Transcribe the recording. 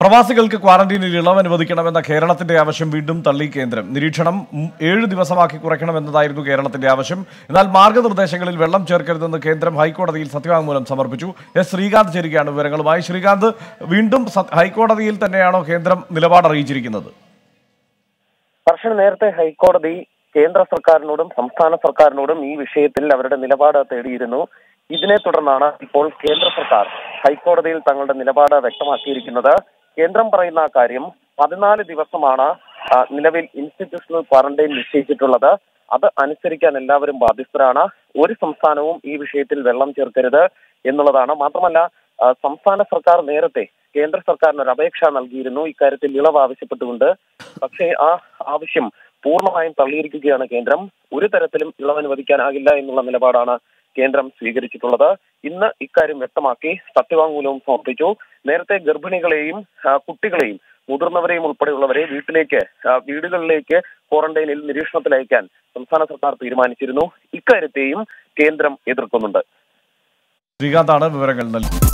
പ്രവാസികൾക്ക് ക്വാറന്റീനിൽ ഇളവ് അനുവദിക്കണമെന്ന കേരളത്തിന്റെ ആവശ്യം വീണ്ടും തള്ളി കേന്ദ്രം നിരീക്ഷണം ഉം ഏഴ് ദിവസമാക്കി കുറയ്ക്കണമെന്നതായിരുന്നു കേരളത്തിന്റെ ആവശ്യം എന്നാൽ മാർഗനിർദ്ദേശങ്ങളിൽ വെള്ളം ചേർക്കരുതെന്ന് കേന്ദ്രം ഹൈക്കോടതിയിൽ സത്യവാങ്മൂലം സമർപ്പിച്ചു എസ് ശ്രീകാന്ത് ചേരുകയാണ് വിവരങ്ങളുമായി ശ്രീകാന്ത് വീണ്ടും സ- ഹൈക്കോടതിയിൽ തന്നെയാണോ കേന്ദ്രം നിലപാട് അറിയിച്ചിരിക്കുന്നത് കർഷകർ നേരത്തെ ഹൈക്കോടതി കേന്ദ്ര സർക്കാരിനോടും സംസ്ഥാന സർക്കാരിനോടും ഈ വിഷയത്തിൽ അവരുടെ നിലപാട് തേടിയിരുന്നു ഇതിനെ തുടർന്നാണ് ഇപ്പോൾ കേന്ദ്ര സർക്കാർ ഹൈക്കോടതിയിൽ തങ്ങളുടെ നിലപാട് വ്യക്തമാക്കിയിരിക്കുന്നത് കേന്ദ്രം പറയുന്ന കാര്യം പതിനാല് ദിവസമാണ് ആ, നിലവിൽ ഇൻസ്റ്റിറ്റ്യൂഷണൽ ക്വാറന്റൈൻ നിശ്ചയിച്ചിട്ടുള്ളത് അത് അനുസരിക്കാൻ എല്ലാവരും ബാധ്യസ്ഥരാണ് ഒരു സംസ്ഥാനവും ഈ വിഷയത്തിൽ വെള്ളം ചേർക്കരുത് എന്നുള്ളതാണ് മാത്രമല്ല ആ, സംസ്ഥാന സർക്കാർ നേരത്തെ കേന്ദ്ര സർക്കാരിന് ഒരു അപേക്ഷ നൽകിയിരുന്നു ഇക്കാര്യത്തിൽ ഇളവ് ആവശ്യപ്പെട്ടുകൊണ്ട് പക്ഷേ ആ ആവശ്യം പൂർണ്ണമായും തള്ളിയിരിക്കുകയാണ് കേന്ദ്രം ഒരു തരത്തിലും ഇളവ് അനുവദിക്കാനാകില്ല എന്നുള്ള നിലപാടാണ് കേന്ദ്രം സ്വീകരിച്ചിട്ടുള്ളത് ഇന്ന് ഇക്കാര്യം വ്യക്തമാക്കി സത്യവാങ്മൂലവും സമർപ്പിച്ചു നേരത്തെ ഗർഭിണികളെയും ആ, കുട്ടികളെയും മുതിർന്നവരെയും ഉൾപ്പെടെയുള്ളവരെ വീട്ടിലേക്ക് ആ, വീടുകളിലേക്ക് ക്വാറന്റൈനിൽ നിരീക്ഷണത്തിൽ അയക്കാൻ സംസ്ഥാന സർക്കാർ തീരുമാനിച്ചിരുന്നു ഇക്കാര്യത്തെയും കേന്ദ്രം എതിർക്കുന്നുണ്ട് ശ്രീകാന്താണ് വിവരങ്ങൾ നൽകി